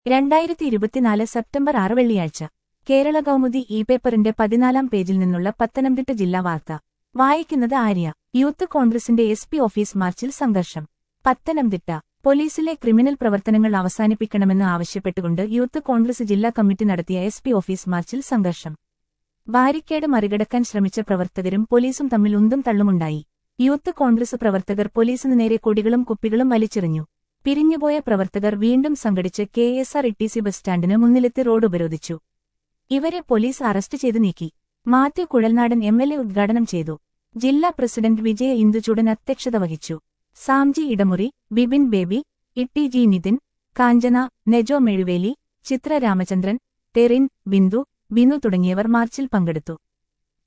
രണ്ടായിരത്തി ഇരുപത്തിനാല് സെപ്റ്റംബർ ആറ് വെള്ളിയാഴ്ച കേരള കൗമുദി ഇ പേപ്പറിന്റെ പതിനാലാം പേജിൽ നിന്നുള്ള പത്തനംതിട്ട ജില്ലാ വാർത്ത വായിക്കുന്നത് ആര്യ യൂത്ത് കോൺഗ്രസിന്റെ എസ് പി ഓഫീസ് മാർച്ചിൽ സംഘർഷം പത്തനംതിട്ട പോലീസിലെ ക്രിമിനൽ പ്രവർത്തനങ്ങൾ അവസാനിപ്പിക്കണമെന്ന് ആവശ്യപ്പെട്ടുകൊണ്ട് യൂത്ത് കോൺഗ്രസ് ജില്ലാ കമ്മിറ്റി നടത്തിയ എസ് പി ഓഫീസ് മാർച്ചിൽ സംഘർഷം ബാരിക്കേഡ് മറികടക്കാൻ ശ്രമിച്ച പ്രവർത്തകരും പോലീസും തമ്മിൽ ഉന്തും തള്ളുമുണ്ടായി യൂത്ത് കോൺഗ്രസ് പ്രവർത്തകർ പോലീസിന് നേരെ കൊടികളും കുപ്പികളും വലിച്ചെറിഞ്ഞു പിരിഞ്ഞുപോയ പ്രവർത്തകർ വീണ്ടും സംഘടിച്ച് കെ എസ് ആർ ഇ ബസ് സ്റ്റാൻഡിന് മുന്നിലെത്തി റോഡ് ഉപരോധിച്ചു ഇവരെ പോലീസ് അറസ്റ്റ് ചെയ്ത് നീക്കി Mathew Kuzhalnadan M L A ഉദ്ഘാടനം ചെയ്തു ജില്ലാ പ്രസിഡന്റ് വിജയ ഇന്ദുചൂടൻ അധ്യക്ഷത വഹിച്ചു സാംജി ഇടമുറി ബിബിൻ ബേബി ഇട്ടി ജി നിതിൻ കാഞ്ചന നെജോ മെഴുവേലി ചിത്ര രാമചന്ദ്രൻ ടെറിൻ ബിന്ദു ബിനു തുടങ്ങിയവർ മാർച്ചിൽ പങ്കെടുത്തു